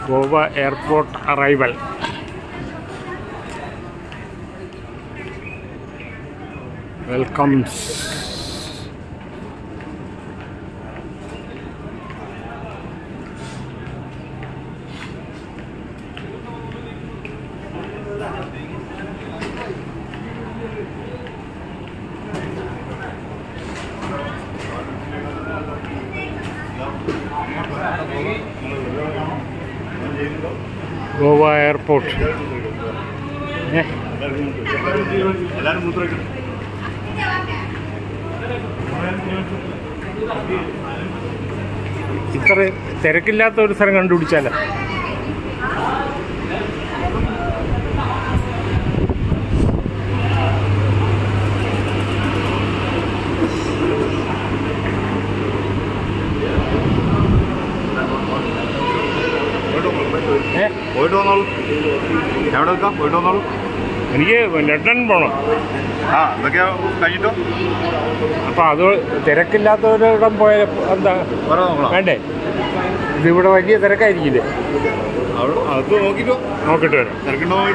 Goa airport arrival welcomes Goa airport ഏ എല്ലാവരും മൂത്രമൊക്കെ ഇത്ര തിരക്കില്ലാത്ത ഒരു സ്ഥലം കണ്ടുപിടിച്ചാലോ ഏ പോയിട്ട് വന്നോളൂ എവിടെ വെക്കാം പോയിട്ട് വന്നോളൂ എനിക്ക് ലണ്ടൻ പോകണം ആ എന്തൊക്കെയാ കഴിഞ്ഞിട്ടോ അപ്പോൾ അത് തിരക്കില്ലാത്തവരിടം പോയ എന്താ വേറെ നോക്കണം വേണ്ടേ ഇതിവിടെ വലിയ തിരക്കായിരിക്കില്ലേ അവിടെ അത് നോക്കിക്കോ നോക്കിയിട്ട് വരാം തിരക്കുണ്ടോ